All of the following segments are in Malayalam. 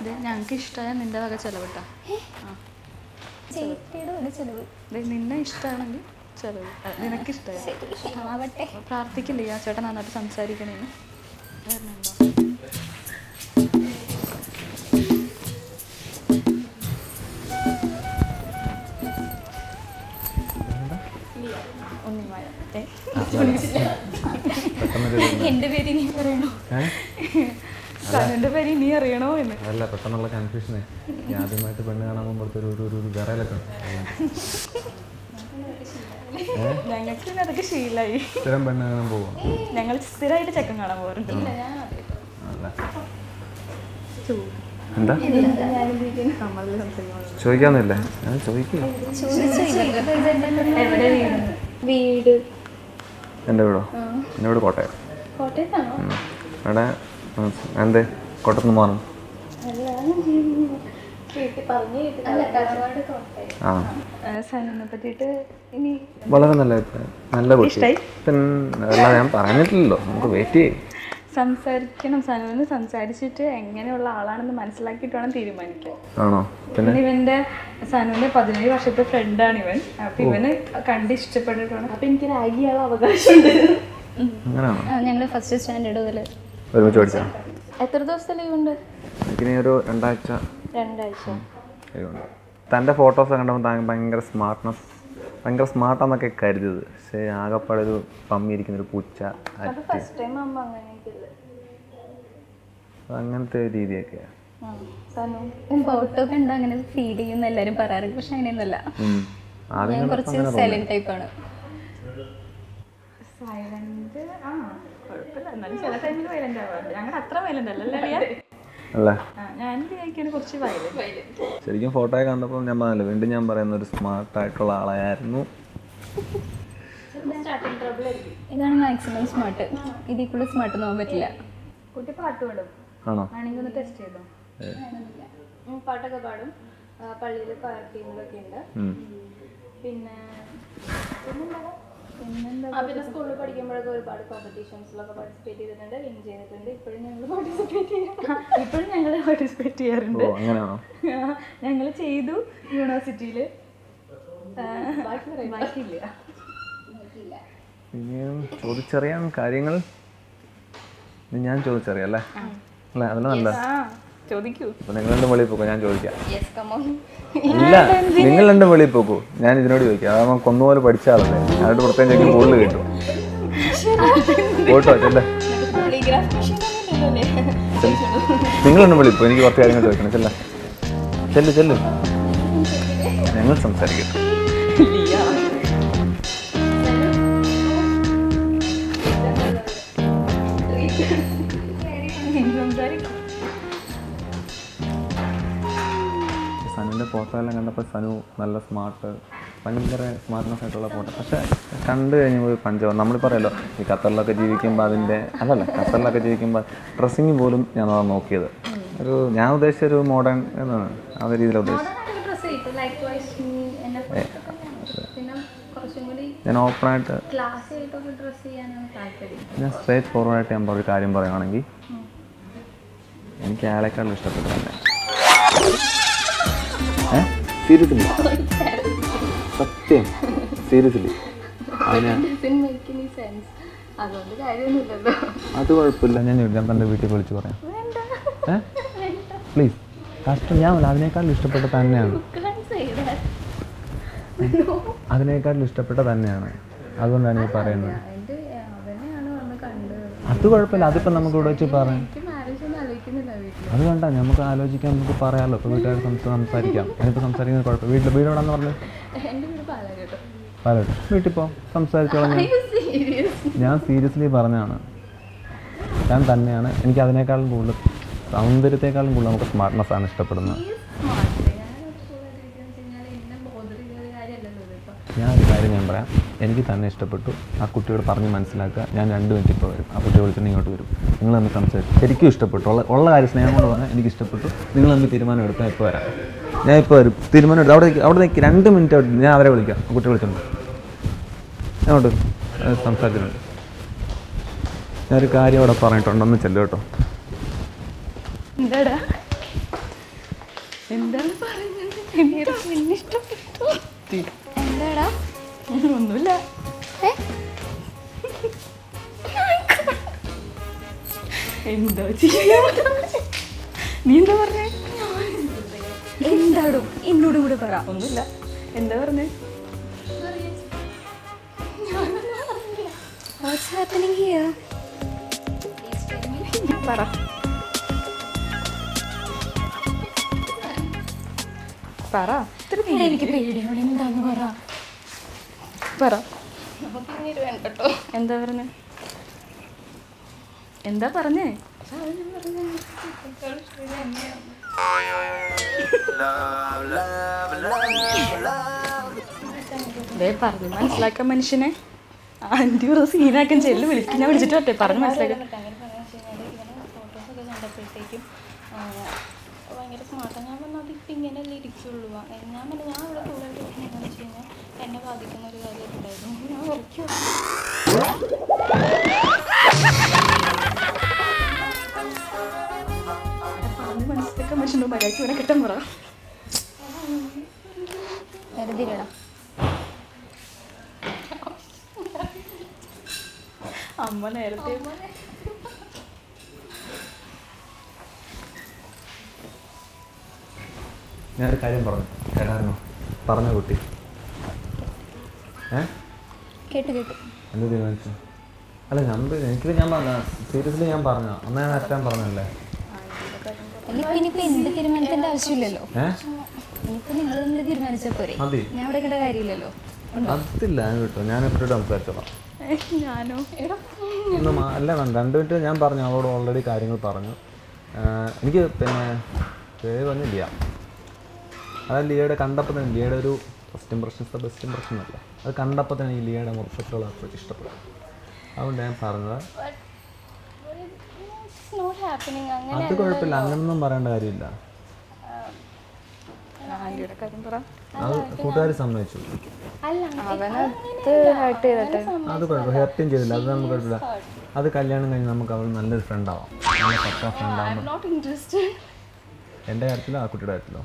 ഇത് ഞങ്ങൾക്ക് ഇഷ്ടമായ നിന്റെ വക ചെലവിട്ടാ ചേച്ചിയുടെ ഒരു ചെലവ് ഇത് നിന്നെ ഇഷ്ടമാണെങ്കിൽ ചെലവ് അഹ് നിനക്ക് ഇഷ്ടമായി ശരി ആവട്ടെ പ്രാർത്ഥിക്കില്ലേ ആ ചേട്ടൻ നന്നായിട്ട് സംസാരിക്കണേന്ന് വരുന്നുണ്ടോ ഉണ്ണിമായ ഏ എൻ്റെ പേര് ഇനി പറയണോ സനുവിന്റെ പേര് ഇനി അറിയണോ എന്ന് അല്ല പെട്ടെന്നുള്ള കൺഫ്യൂഷനെ ആദ്യമായിട്ട് പെണ്ണ് കാണാൻ പോകുമ്പോഴത്തെ ഒരു ഒരു ഒരു വിറയലൊക്കെ ഉണ്ട്. ഞങ്ങൾക്ക് പിന്നെ അതൊക്കെ ശീലായി സ്ഥിരം പെണ്ണ് കാണാൻ പോവാ ഞങ്ങൾ സ്ഥിരമായിട്ട് ചെക്കൻ കാണാൻ പോകാറുണ്ട് അല്ല എന്താ നമ്മളിൽ സംസാരിക്കുമ്പോൾ ചോദിക്കാന്നില്ലേ ഞാൻ ചോദിക്കുക എവിടെ വീട് വീട് എൻ്റെ വീടോ എൻ്റെ വീട് കോട്ടയം കോട്ടയത്താണോ ഉം. അവിടെ ഉം, എന്തേ കോട്ടയത്ത് നിന്ന് മാറും അല്ല വീട്ടിൽ പറഞ്ഞു കേട്ടില്ല അല്ല തറവാട് കോട്ടയം ആ സനുവിനെ പറ്റിയിട്ട് ഇനി വളരെ നല്ല അഭിപ്രായം. നല്ല കുട്ടി ഇഷ്ടായി? പിന്നെ അല്ല ഞാൻ പറഞ്ഞിട്ടില്ലല്ലോ നമുക്ക് വെയിറ്റ് ചെയ്യും സംസാരിക്കണം സനുവിന് സംസാരിച്ചിട്ട് എങ്ങനെയുള്ള ആളാണെന്ന് മനസ്സിലാക്കിയിട്ട് വേണം തീരുമാനിക്കാൻ ആണോ പിന്നെ പിന്നെ ഇവന്റെ സനുവിന്റെ പതിനേഴ് വർഷത്തെ ഫ്രണ്ടാണ് ഇവൻ അപ്പൊ ഇവന് കണ്ട് ഇഷ്ടപ്പെട്ടിട്ടാണ് അപ്പൊ എനിക്ക് റാഗ് ചെയ്യാനുള്ള അവകാശമുണ്ട് അങ്ങനെയാണോ ഞങ്ങൾ ഫസ്റ്റ് സ്റ്റാൻഡേർഡ് മുതൽ ഒരുമിച്ച് പഠിച്ചാ എത്ര ദിവസത്തെ ലീവ് ഉണ്ട് എനിക്കിനി ഒരു രണ്ടാഴ്ച രണ്ടാഴ്ച കഴിയുണ്ട് തൻ്റെ ഫോട്ടോസ് കണ്ടപ്പോൾ താൻ ഭയങ്കര സ്മാർട്ട്നെസ് ഭയങ്കര സ്മാർട്ടാന്നൊക്കെ കരുതിയത് പക്ഷേ ആകെപ്പാടെ ഒരു പമ്മിയിരിക്കുന്ന ഒരു പൂച്ച അത് ഫസ്റ്റ് ടൈം ആകുമ്പോ അങ്ങനെയൊക്കെ അങ്ങനത്തെ രീതിയൊക്കെയാണ് സനു ഫോട്ടോ കണ്ട് അങ്ങനെ ഫീൽ ചെയ്യുന്ന എല്ലാവരും പറയാറുണ്ട് പക്ഷെ അങ്ങനെയൊന്നുമല്ല ആദ്യം ഞാൻ കുറച്ച് സൈലന്റ് ടൈപ്പാണ് സൈലന്റ് ആ കുഴപ്പമില്ല എന്നാലും ചില ടൈമിൽ വയലന്റ് ആവാറുണ്ട് ഞങ്ങൾ അത്ര വയലന്റ് അല്ലല്ലേ അളിയാ? അല്ലേ ആ, ഞാൻ വിചാരിക്കാണ് കുറച്ച് വയലന്റ് ശരിക്കും ഫോട്ടോയെ കണ്ടപ്പോൾ ഞാൻ പറഞ്ഞല്ലോ വീണ്ടും ഞാൻ പറയുന്ന ഒരു സ്മാർട്ടായിട്ടുള്ള ആളായിരുന്നു ഇതാണ് മാക്സിമം സ്മാർട്ട് ഇതിൽ കൂടുതൽ സ്മാർട്ട് നോക്കാൻ പറ്റില്ല കുട്ടി പാട്ട് പാടും ആണോ ആണെങ്കിൽ ഒന്ന് ടെസ്റ്റ് ചെയ്തോ ഉം, പാട്ടൊക്കെ പാടും പള്ളിയിൽ പാർട്ടികളൊക്കെ ഉണ്ട് ഉം. പിന്നെ പിന്നെന്താ പിന്നെന്താ ആ, പിന്നെ സ്കൂളിൽ പഠിക്കുമ്പോഴൊക്കെ ഒരുപാട് കോമ്പറ്റീഷൻസിലൊക്കെ പാർട്ടിസിപ്പേറ്റ് ചെയ്തിട്ടുണ്ട് വിൻ ചെയ്തിട്ടുണ്ട് ഇപ്പോഴും ഞങ്ങൾ പാർട്ടിസിപ്പേറ്റ് ചെയ്യാം ഇപ്പോഴും ഞങ്ങൾ പാർട്ടിസിപ്പേറ്റ് ചെയ്യാറുണ്ട് ഓ അങ്ങനെയാണോ ഞങ്ങൾ ചെയ്തു യൂണിവേഴ്സിറ്റിയിൽ ബാക്കിയില്ല ഇനിയും ചോദിച്ചറിയാൻ കാര്യങ്ങൾ ഇനി ഞാൻ ചോദിച്ചറിയാം അല്ലേ അല്ലേ അതല്ല നല്ല ആ ചോദിക്കൂ അപ്പോൾ നിങ്ങൾ രണ്ടും വെളിയിൽ പോക്കോ ഞാൻ ചോദിക്കാം യെസ് കമോൺ ഇല്ല നിങ്ങൾ രണ്ടും വെളിയിൽ പോക്കൂ ഞാൻ ഇതിനോട് ചോദിക്കാം അതാകുമ്പോൾ കൊന്നുപോലെ പഠിച്ച ആളല്ലേ അതിനോട് പ്രത്യേകം ചോദിക്കും കൂടുതൽ കിട്ടും പോട്ടോ ചെല്ലേ നിങ്ങൾ രണ്ടും വെളിയിൽ പോ എനിക്ക് കുറച്ച് കാര്യങ്ങൾ ചോദിക്കണം ചെല്ല ചെല്ല് ചെല്ല് ഞങ്ങൾ സംസാരിക്കട്ടെ സനുവിൻ്റെ ഫോട്ടോ എല്ലാം കണ്ടപ്പോൾ സനു നല്ല സ്മാർട്ട് ഭയങ്കര സ്മാർട്ട്നെസ് ആയിട്ടുള്ള ഫോട്ടോ പക്ഷെ കണ്ടു കഴിഞ്ഞപ്പോൾ പഞ്ചവം നമ്മൾ പറയല്ലോ ഈ ഖത്തറിലൊക്കെ ജീവിക്കുമ്പോൾ അതിൻ്റെ അതല്ല ഖത്തറിലൊക്കെ ജീവിക്കുമ്പോൾ ഡ്രസ്സിങ് പോലും ഞാൻ അതാണ് നോക്കിയത് ഒരു ഞാൻ ഉദ്ദേശിച്ച ഒരു മോഡേൺ എന്നാണ് ആ ഒരു രീതിയിലാണ് ഉദ്ദേശിച്ചത് ഡ്രസ് ചെയ്തു ലൈക്ക് വൈസ് എന്നെ പിന്നെ കുറച്ചും കൂടി ഞാൻ ഓപ്പണായിട്ട് ക്ലാസ് ആയിട്ടൊക്കെ ഡ്രസ് ചെയ്യാനാണ് താല്പര്യം ഞാൻ സ്ട്രേറ്റ് ഫോർവേഡായിട്ട് ഞാൻ ഒരു കാര്യം പറയുകയാണെങ്കിൽ എനിക്ക് അയാളെക്കാളും ഇഷ്ടപ്പെട്ടു തന്നെ സീരിയസ്ലി സത്യം സീരിയസ്ലി അതിന് മേക്കിംഗ് സെൻസ് അതുകൊണ്ട് കാര്യമൊന്നുമില്ലല്ലോ അത് കുഴപ്പമില്ല ഞാൻ ഞാൻ തൻ്റെ വീട്ടിൽ വിളിച്ച് പറയാം ഏ പ്ലീസ് കഷ്ടം ഞാൻ പറയാം, അതിനേക്കാളും ഇഷ്ടപ്പെട്ട തന്നെയാണ് അതിനേക്കാളും ഇഷ്ടപ്പെട്ട തന്നെയാണ് അതുകൊണ്ടാണ് ഈ പറയുന്നത് എൻ്റെ അവനെയാണ് വന്ന് കണ്ടത് അത് കുഴപ്പമില്ല അതിപ്പോൾ നമുക്ക് ഇവിടെ വെച്ച് പറയാം എനിക്ക് മാരേജ് ഒന്നും ആലോചിക്കുന്നില്ല വീട്ടിൽ അത് വേണ്ട നമുക്ക് ആലോചിക്കാം നമുക്ക് പറയാമല്ലോ ഇപ്പോൾ വീട്ടുകാർ സംസാരിക്കാം ഞാനിപ്പോൾ സംസാരിക്കുന്നത് കുഴപ്പം വീട്ടിൽ വീട് എവിടെയാണെന്ന് പറഞ്ഞു എൻ്റെ വീട് പാലാകട്ടോ പറയട്ടെ വീട്ടിൽ പോ സംസാരിച്ചോളാം ഞാൻ സീരിയസ് ഞാൻ സീരിയസ്ലി പറഞ്ഞാണ് ഞാൻ തന്നെയാണ് എനിക്ക് അതിനേക്കാളും കൂടുതൽ സൗന്ദര്യത്തെക്കാളും കൂടുതൽ നമുക്ക് സ്മാർട്ട്നെസ് ആണ് ഇഷ്ടപ്പെടുന്നത് ഞാൻ ഒരു കാര്യം ഞാൻ പറയാം എനിക്ക് തന്നെ ഇഷ്ടപ്പെട്ടു ആ കുട്ടിയോട് പറഞ്ഞ് മനസ്സിലാക്കുക ഞാൻ രണ്ട് മിനിറ്റ് ഇപ്പോൾ വരും ആ കുട്ടി വിളിച്ചിട്ട് ഇങ്ങോട്ട് വരും നിങ്ങൾ തമ്മിൽ സംസാരിച്ചു ശരിക്കും ഇഷ്ടപ്പെട്ടു ഉള്ള ഉള്ള കാര്യം സ്നേഹം കൊണ്ട് പറഞ്ഞാൽ എനിക്ക് ഇഷ്ടപ്പെട്ടു നിങ്ങൾ തമ്മിൽ തീരുമാനം എടുത്താൽ ഇപ്പോൾ വരാം ഞാൻ ഇപ്പോൾ വരും തീരുമാനം എടുത്തു അവിടെ നിൽക്ക്, അവിടെ നിൽക്ക് രണ്ട് മിനിറ്റ് അവിടെ ഞാൻ അവരെ വിളിക്കാം ആ കുട്ടി വിളിച്ചിട്ടുണ്ട് അങ്ങോട്ട് സംസാരിച്ചിട്ടുണ്ട് ഞാനൊരു കാര്യം അവിടെ പറഞ്ഞിട്ടുണ്ട് ഒന്ന് ചെല്ലു കേട്ടോ എന്താടാ എന്താണ് പറയുന്നത് എന്താ പിന്നെ ഇഷ്ടപ്പെട്ടു എന്താടാ ഒന്നുമില്ല ഏ എന്താ ചെയ്യാ നീ എന്താ പറഞ്ഞേ എന്താടും എന്നോട് കൂടെ പറ ഒന്നുമില്ല എന്താ പറഞ്ഞേ വാട്ട്സ് ഹാപ്പനിങ് ഹിയർ പറ പറ ഇത്ര നീ- എനിക്ക് പേടിയാണ് എന്താന്ന് പറ പറ എന്താ പറഞ്ഞേ എന്താ പറഞ്ഞേ ദേ പറഞ്ഞു മനസ്സിലാക്കാൻ മനുഷ്യനെ ആൻറ്റി ഒരു സീനാക്കാൻ ചെല്ലു വിളിക്കും ഞാൻ വിളിച്ചിട്ട് പറ്റേ പറഞ്ഞു മനസ്സിലാക്കാൻ അങ്ങനെ പറയാന്ന് വെച്ച് കഴിഞ്ഞാൽ ഇങ്ങനെ ഫോട്ടോസൊക്കെ കണ്ടപ്പോഴത്തേക്കും ആ, ഭയങ്കര സ്മാർട്ടാണ് ഞാൻ പറഞ്ഞാൽ അതിപ്പോൾ ഇങ്ങനെയല്ലേ ഇരിക്കുള്ളൂ ആ, ഞാൻ പറഞ്ഞു ഞാൻ ഇവിടെ കൂടെ ഇരിക്കുന്നതെന്ന് വെച്ച് കഴിഞ്ഞാൽ എന്നെ ബാധിക്കുന്ന ഒരു കാര്യം ഉണ്ടായിരുന്നു ഞാൻ കുറയ്ക്കും പറഞ്ഞു മനസ്സിലാക്കാൻ മനുഷ്യനോ മര്യാദയ്ക്ക് ഇവനെ കിട്ടാൻ പറ വെറുതെ ഇരടാ അമ്മ നേരത്തെ ഞാനൊരു കാര്യം പറഞ്ഞു കേട്ടായിരുന്നോ പറഞ്ഞ കുട്ടി ഏ കേട്ടു കേട്ടു എന്ത് തീരുമാനിച്ചു അല്ല ഞാൻ എനിക്കിത് ഞാൻ പറഞ്ഞ സീരിയസ്ലി ഞാൻ പറഞ്ഞ അന്ന് ഞാൻ അറ്റാൻ പറഞ്ഞല്ലേ ഇനിയിപ്പോ ഇനിയിപ്പോ എന്ത് തീരുമാനത്തിന്റെ ആവശ്യമില്ലല്ലോ ഏ ഇനിയിപ്പോ നിങ്ങൾ എന്ത് തീരുമാനിച്ചാ പോരെ മതി ഞാൻ ഇവിടെ കിട്ട കാര്യമില്ലല്ലോ അതില്ല ഞാൻ കിട്ടും ഞാൻ എപ്പോഴും സംസാരിച്ചോളാം ഞാനോ ഒന്ന് മാ- അല്ല വേണ്ട രണ്ട് മിനിറ്റ് ഞാൻ പറഞ്ഞു അവളോട് ഓൾറെഡി കാര്യങ്ങൾ പറഞ്ഞു ആ, എനിക്ക് പിന്നെ പേര് പറഞ്ഞ ലിയ അതായത് ലിയയുടെ കണ്ടപ്പോൾ തന്നെ ലിയയുടെ ഒരു first impression the best impression അല്ല അത് കണ്ടപ്പോൾ തന്നെ ഈ ലിയയുടെ മുറിച്ചത്തുകൾ ഇഷ്ടപ്പെട്ടു അതുകൊണ്ട് ഞാൻ പറഞ്ഞത് ഇറ്റ്സ് നോട്ട് ഹാപ്പനിങ് അങ്ങനെ അത് കുഴപ്പമില്ല അങ്ങനൊന്നും പറയേണ്ട കാര്യമില്ല ആൻറ്റിയുടെ കാര്യം പറ അത് കൂട്ടുകാർ സമ്മതിച്ചു അല്ല അവനത് ഹേർട്ട് ചെയ്തട്ടെ അത് കുഴപ്പമില്ല ഹെർട്ടും ചെയ്തില്ല അത് നമുക്ക് കുഴപ്പമില്ല അത് കല്യാണം കഴിഞ്ഞ് നമുക്ക് അവൾ നല്ലൊരു ഫ്രണ്ട് ആവാം നല്ല പക്ക ഫ്രണ്ട് ആവുമ്പോൾ നോട്ട് ഇൻട്രസ്റ്റഡ് എൻ്റെ കാര്യത്തിലോ ആ കുട്ടിയുടെ കാര്യത്തിലോ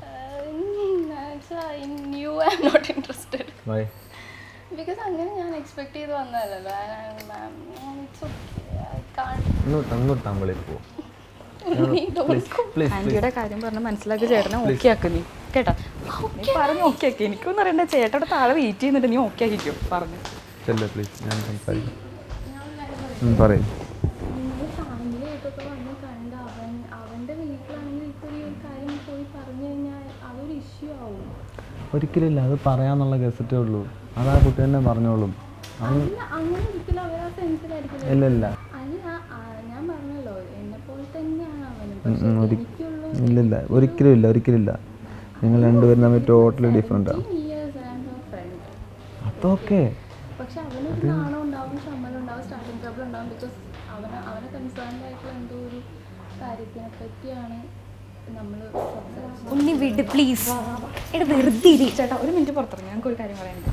in you I am not interested by because അങ്ങനെ ഞാൻ എക്സ്പെക്ട് ചെയ്ത് വന്നതല്ലല്ലോ ഇറ്റ്സ് ഓക്കെ ഐ കാൺ അങ്ങോട്ട് അങ്ങോട്ട് തമ്മിലേക്ക് പോകും പ്ലീസ് പ്ലീസ് ആൻറ്റിയുടെ കാര്യം പറഞ്ഞ് മനസ്സിലാക്കി ചേട്ടനെ ഓക്കെ ആക്ക് നീ കേട്ടാ നീ പറഞ്ഞു ഓക്കെ ആക്കി എനിക്കൊന്നും അറിയണ്ട ചേട്ടയുടെ താഴെ വെയിറ്റ് ചെയ്യുന്നുണ്ട് നീ ഓക്കെ ആക്കിക്കോ പറഞ്ഞു ചെല്ലേ പ്ലീസ് ഞാൻ സംസാരിക്കാം ഉം, പറയ് നിങ്ങൾ ഫാമിലി ആയിട്ടൊക്കെ വന്ന് കണ്ട് അവൻ അവൻ്റെ വീട്ടിലാണെങ്കിൽ ഇപ്പോൾ ഈ ഒരു കാര്യം പോയി പറഞ്ഞു കഴിഞ്ഞാൽ അതൊരു ഇഷ്യൂ ആവും ഒരിക്കലില്ല അത് പറയാന്നുള്ള ഗസറ്റേ ഉള്ളൂ അത് ആ കുട്ടി തന്നെ പറഞ്ഞോളും അവൻ അല്ല അങ്ങനെ ഒരിക്കലും അവർ ആ സെൻസിലായിരിക്കില്ല ഇല്ല ഇല്ല അല്ല ആ, ഞാൻ പറഞ്ഞല്ലോ എന്നെ പോലെ തന്നെയാണ് അവനും ഉം, പക്ഷെ ഉം, ഒരി- എനിക്കുള്ള ഇല്ലില്ല ഒരിക്കലും ഇല്ല ഒരിക്കലും ഇല്ല നിങ്ങൾ രണ്ടുപേരും തമ്മിൽ ടോട്ടലി ഡിഫറെൻ്റ് ആണ് ഇയേഴ്സ് ആൻഡ് ഫ്രണ്ട് അതൊക്കെ പക്ഷെ അവനൊരു നാണം ഉണ്ടാവും ശമ്പളം ഉണ്ടാവും സ്റ്റാർട്ടിങ് ട്രബിൾ ഉണ്ടാവും ബിക്കോസ് അവന് അവനെ കൺസേൺഡ് ആയിട്ടുള്ള എന്തോ ഒരു കാര്യത്തിനെ പറ്റിയാണ് നമ്മൾ സംസാരിച്ചത് ഉണ്ണി വിട് പ്ലീസ് എടാ വെറുതെ ഇരി ചേട്ടാ ഒരു മിനിറ്റ് പുറത്തിറങ്ങി ഞങ്ങൾക്ക് ഒരു കാര്യം പറയാനുണ്ട്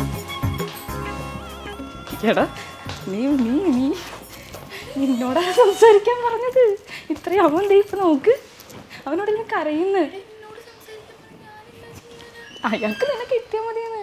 ചേട്ടാ നീ നീ നീ നിന്നോടാ സംസാരിക്കാൻ പറഞ്ഞത് ഇത്രയും അവൻ ദേ ഇപ്പൊ നോക്ക് അവനോട് ഇങ്ങനെ കരയുന്നു അയാൾക്ക് നിന്നെ കിട്ടിയാൽ മതിയെന്ന്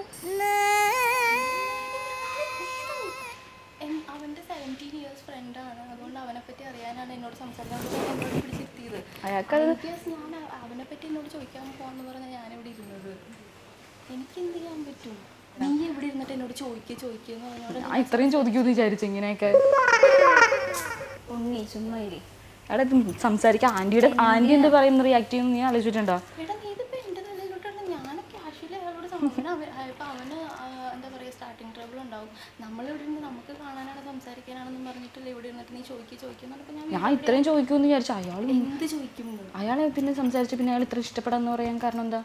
എൻ- അവൻ്റെ സെവൻറ്റീൻ ഇയേഴ്സ് ഫ്രണ്ടാണ് അതുകൊണ്ട് അവനെ പറ്റി അറിയാനാണ് എന്നോട് സംസാരിക്കാൻ അതുകൊണ്ട് എന്നോട് പിടിച്ചിരുത്തിയത് അയാൾക്കത് കേസ് ഞാൻ അ- അവനെ പറ്റി എന്നോട് ചോദിക്കാൻ പോകാന്ന് പറഞ്ഞാൽ ഞാനിവിടെ ഇരുന്നത് എനിക്ക് എന്ത് ചെയ്യാൻ പറ്റും നീ ഇവിടെ ഇരുന്നിട്ട് എന്നോട് ചോദിക്കുക ചോദിക്കുക എന്ന് പറഞ്ഞോട് ഞാൻ ഇത്രയും ചോദിക്കുമെന്ന് വിചാരിച്ചു ഇങ്ങനെയൊക്കെ ഉണ്ണി ചുമ്മാ ഇരി അവിടെ സംസാരിക്കാൻ ആൻറ്റിയുടെ ആൻറ്റി എന്ത് പറയുന്ന റിയാക്ട് ചെയ്യുന്ന നീ ആലോചിച്ചിട്ടുണ്ടോ എടാ നീ ഇതിപ്പോൾ എൻ്റെ തലയിലോട്ടാണ് ഞാൻ കാഷ്വലി അയാളോട് സംസാരിക്കണം ഇപ്പം അവന് ആ, എന്താ പറയുക സ്റ്റാർട്ടിങ് ട്രബിൾ ഉണ്ടാവും നമ്മളിവിടെ ഇരുന്ന് നമുക്ക് കാണാനാണ് സംസാരിക്കാനാണെന്ന് പറഞ്ഞിട്ടല്ലേ ഇവിടെ ഇരുന്നിട്ട് നീ ചോദിക്കുക ചോദിക്കുക എന്നപ്പോൾ ഞാൻ ഞാൻ ഇത്രയും ചോദിക്കുമെന്ന് വിചാരിച്ചു അയാൾ എന്ത് ചോദിക്കും എന്ന്? അയാളെ പിന്നെ സംസാരിച്ചു പിന്നെ അയാൾ ഇത്ര ഇഷ്ടപ്പെടാന്ന് പറയാൻ കാരണം എന്താ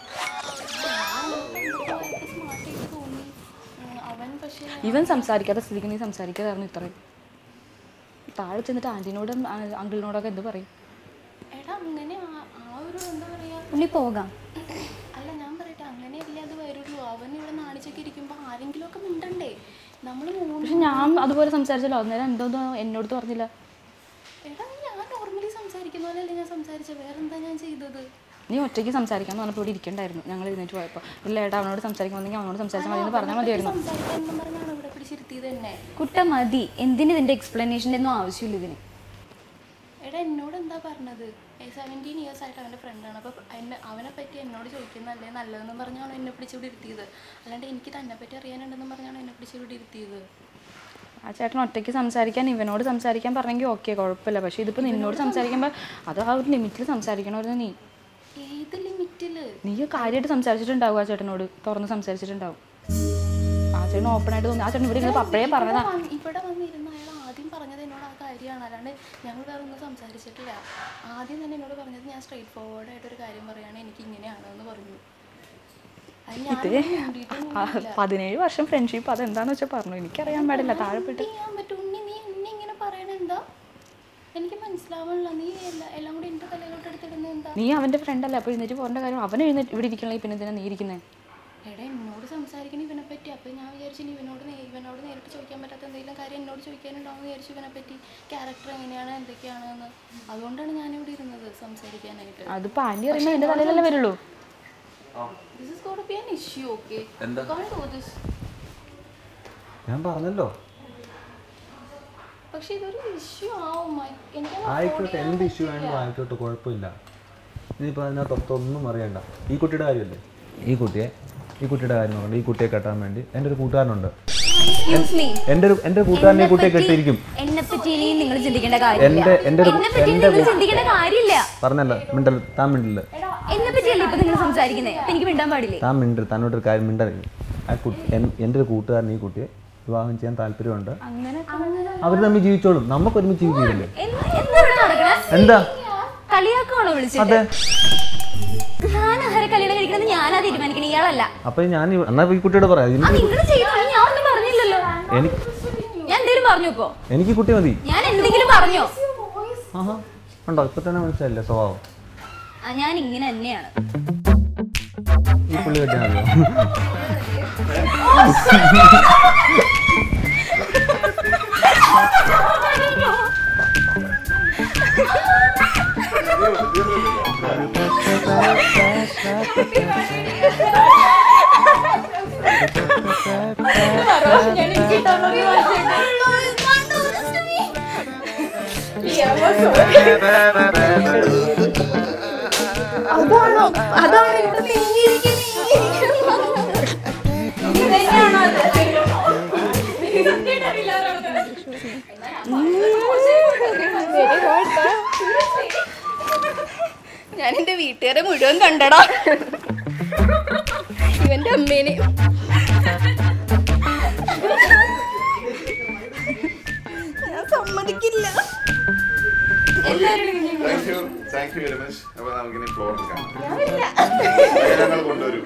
സ്മാർട്ട് ചെയ്ത് തോന്നി ഉം, അവൻ പക്ഷേ ഇവൻ സംസാരിക്കാത്ത സ്ഥിതിക്ക് നീ സംസാരിക്കാതായിരുന്നു ഇത്രയും താഴെ ചെന്നിട്ട് ആൻറ്റിനോടും അങ്കിളിനോടൊക്കെ എന്ത് പറയും എടാ അങ്ങനെ ആ- ആ ഒരു എന്താ പറയാ ഉണ്ണി പോകാം അല്ല ഞാൻ പറയട്ടെ അങ്ങനെയല്ലേ അത് വരുള്ളൂ അവൻ ഇവിടെ നാണിച്ചൊക്കെ ഇരിക്കുമ്പോൾ ആരെങ്കിലും ഒക്കെ മിണ്ടണ്ടേ നമ്മൾ മൂന്ന് പക്ഷെ ഞാൻ അതുപോലെ സംസാരിച്ചല്ലോ അന്നേരം എന്തോന്നും എന്നോട് പറഞ്ഞില്ല എടാ ഞാൻ നോർമലി സംസാരിക്കുന്ന പോലെയല്ലേ ഞാൻ സംസാരിച്ചത് വേറെന്താ ഞാൻ ചെയ്തത് നീ ഒറ്റയ്ക്ക് സംസാരിക്കാൻ പറഞ്ഞപ്പോൾ ഇവിടെ ഇരിക്കണ്ടായിരുന്നു ഞങ്ങൾ ഇരുന്നിട്ട് പോയപ്പോൾ ഇല്ല ഏട്ടാ അവനോട് സംസാരിക്കാൻ വന്നെങ്കിൽ അവനോട് സംസാരിച്ചാൽ മതി എന്ന് പറഞ്ഞാൽ മതിയായിരുന്നു സംസാരിക്കാനെന്നും പറഞ്ഞാണ് ഇവിടെ പിടിച്ചിരുത്തിയത് തന്നെ കുട്ട മതി എന്തിന് ഇതിൻ്റെ എക്സ്പ്ലനേഷൻ്റെ ഒന്നും ആവശ്യമില്ല ഇതിന് എടാ എന്നോട് എന്താ പറഞ്ഞത് സെവൻറ്റീൻ ഇയേഴ്സ് ആയിട്ട് അവൻ്റെ ഫ്രണ്ടാണ് അപ്പോൾ എന്നെ അവനെ പറ്റി എന്നോട് ചോദിക്കുന്നതല്ലേ നല്ലതെന്ന് പറഞ്ഞാണ് എന്നെ പിടിച്ചിവിടെ ഇരുത്തിയത് അല്ലാണ്ട് എനിക്ക് തന്നെ പറ്റി അറിയാനുണ്ടെന്ന് പറഞ്ഞാണ് എന്നെ പിടിച്ചിവിടെ ഇരുത്തിയത് ആ ചേട്ടൻ ഒറ്റയ്ക്ക് സംസാരിക്കാൻ ഇവനോട് സംസാരിക്കാൻ പറഞ്ഞെങ്കിൽ ഓക്കെ കുഴപ്പമില്ല പക്ഷേ ഇതിപ്പോൾ നിന്നോട് സംസാരിക്കുമ്പോൾ അത് ആ ഒരു ലിമിറ്റിൽ സംസാരിക്കണമായിരുന്നു നീ ഏത് ലിമിറ്റിൽ നീ കാര്യമായിട്ട് സംസാരിച്ചിട്ടുണ്ടാവും ആ ചേട്ടനോട് തുറന്ന് സംസാരിച്ചിട്ടുണ്ടാവും ആ ചേട്ടൻ ഓപ്പൺ ആയിട്ട് തോന്നി ആ ചേട്ടൻ ഇവിടെ ഇരുന്നപ്പോൾ അപ്പോഴേ പറഞ്ഞതാ ഇവിടെ വന്നിരുന്ന അയാൾ ആദ്യം പറഞ്ഞത് എന്നോട് ആ കാര്യമാണ് അല്ലാണ്ട് ഞങ്ങൾ വേറെ ഒന്നും സംസാരിച്ചിട്ടില്ല ആദ്യം തന്നെ എന്നോട് പറഞ്ഞത് ഞാൻ സ്ട്രെയിറ്റ് ഫോർവേഡ് ആയിട്ടൊരു കാര്യം പറയുകയാണ് എനിക്ക് ഇങ്ങനെയാണ് എന്ന് പറഞ്ഞു അത് ഞാൻ മിണ്ടിയിട്ടൊന്നും ആ, പതിനേഴ് വർഷം ഫ്രണ്ട്ഷിപ്പ് അതെന്താന്ന് വെച്ചാൽ പറഞ്ഞു എനിക്കറിയാൻ പാടില്ല താഴെപ്പെട്ട് ചെയ്യാൻ പറ്റും ഉണ്ണി നീ ഉണ്ണി ഇങ്ങനെ പറയണ എന്താ എനിക്ക് മനസ്സിലാവണില്ല നീ എല്ലാ എല്ലാം കൂടി എൻ്റെ തലയിലോട്ട് എടുത്തിടുന്നത് എന്താ നീ അവൻ്റെ ഫ്രണ്ടല്ലേ അപ്പോൾ എഴുന്നേറ്റ് പോകേണ്ട കാര്യം അവൻ എഴുന്നേറ്റ് ഇവിടെ ഇരിക്കണമെങ്കിൽ പിന്നെ എന്തിനാ നീ ഇരിക്കുന്നത് എടാ എന്നോട് സംസാരിക്കണ ഇവനെ പറ്റി അപ്പോൾ ഞാൻ വിചാരിച്ചു ഇനി ഇവനോട് നേ- ഇവനോട് നേരിട്ട് ചോദിക്കാൻ പറ്റാത്ത എന്തെങ്കിലും കാര്യം എന്നോട് ചോദിക്കാനുണ്ടാവും വിചാരിച്ചു ഇവനെ പറ്റി ക്യാരക്ടർ എങ്ങനെയാണ് എന്തൊക്കെയാണ് എന്ന് അതുകൊണ്ടാണ് ഞാനിവിടെ ഇരുന്നത് സംസാരിക്കാനായിട്ട് അതിപ്പോൾ ആൻറ്റി പറയുമ്പോൾ എൻ്റെ തലയിലല്ലേ വരുള്ളൂ this is got be an issue okay എന്താ? കാണ്ട് ഡു ദിസ് ഞാൻ പറഞ്ഞല്ലോ പക്ഷെ ഇതൊരു ഇഷ്യൂ ആവും മൈ- എനിക്കത് ആയിക്കോട്ടെ എന്ത് ഇഷ്യൂ വേണമെങ്കിലും ആയിക്കോട്ടെ കുഴപ്പമില്ല ഇനിയിപ്പോൾ അതിനകത്ത് ഒന്നും അറിയണ്ട ഈ കുട്ടിയുടെ കാര്യമല്ലേ ഈ കുട്ടിയെ ഈ കുട്ടിയുടെ കാര്യം നോക്കണ്ട ഈ കുട്ടിയെ കെട്ടാൻ വേണ്ടി എൻ്റെ ഒരു കൂട്ടുകാരനുണ്ട് എൻ്റെ ഒരു എൻ്റെ കൂട്ടുകാരൻ ഈ കുട്ടിയെ കെട്ടിയിരിക്കും എന്നെ പറ്റി ഇനിയും നിങ്ങൾ ചിന്തിക്കേണ്ട കാര്യമില്ല എൻ്റെ എൻ്റെ ഒരു എന്നെ പറ്റി എൻ്റെ നിങ്ങൾ ചിന്തിക്കേണ്ട കാര്യമില്ല പറഞ്ഞല്ല മിണ്ടൽ താൻ മിണ്ടില്ല എന്നെ പറ്റിയല്ലേ ഇപ്പൊ നിങ്ങൾ സംസാരിക്കുന്നത് അപ്പൊ എനിക്ക് മിണ്ടാൻ പാടില്ലേ താൻ മിണ്ടൽ തന്നോട്ടൊരു കാര്യം മിണ്ടരുത് ആ കുട്ടി എൻ- എൻ്റെ ഒരു കൂട്ടുകാരൻ ഈ കുട്ടിയെ വിവാഹം ചെയ്യാൻ താല്പര്യമുണ്ട് അങ്ങനെ അവർ തമ്മിൽ ജീവിച്ചോളും നമുക്ക് ഒരുമിച്ച് ജീവിക്കില്ലേ എന്ത് എന്താ ഇവിടെ നടക്കണേ എന്താ കളിയാക്കുവാണോ വിളിച്ചിട്ട് അതെ ഞാൻ ആരെ കല്യാണം കഴിക്കണമെന്ന് ഞാനാ തീരുമാനിക്കണേ ഇയാളല്ല അപ്പൊ ഞാൻ ഈ- എന്നാ ഈ കുട്ടിയോട് പറയാം ആ എനിക്ക് നിങ്ങൾ ചെയ്തോ ഞാൻ ഒന്നും പറഞ്ഞില്ലല്ലോ എനിക്ക് ഞാൻ എന്തെങ്കിലും പറഞ്ഞു ഇപ്പോ എനിക്ക് ഈ കുട്ടി മതി ഞാൻ എന്തെങ്കിലും പറഞ്ഞോ ആഹാ ഉണ്ടോ ഇപ്പൊ തന്നെ മനസ്സിലായില്ലേ സ്വഭാവം ആ, ഞാൻ ഇങ്ങനെ തന്നെയാണ് ഈ പുള്ളി കെട്ടിയാൽ മതിയോ ഞാൻ എൻ്റെ വീട്ടുകാരെ മുഴുവൻ കണ്ടടാ ഇവന്റെ അമ്മേനെ ഞാൻ സമ്മതിക്കില്ല thank you thank you very much അപ്പൊ നമുക്കിനി ഫ്ലോർ എടുക്കാം ഞങ്ങൾ കൊണ്ടുവരും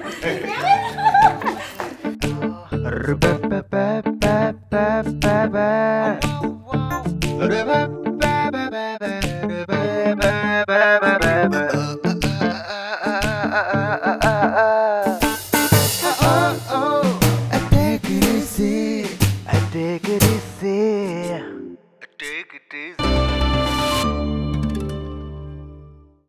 Take it easy. Take it easy.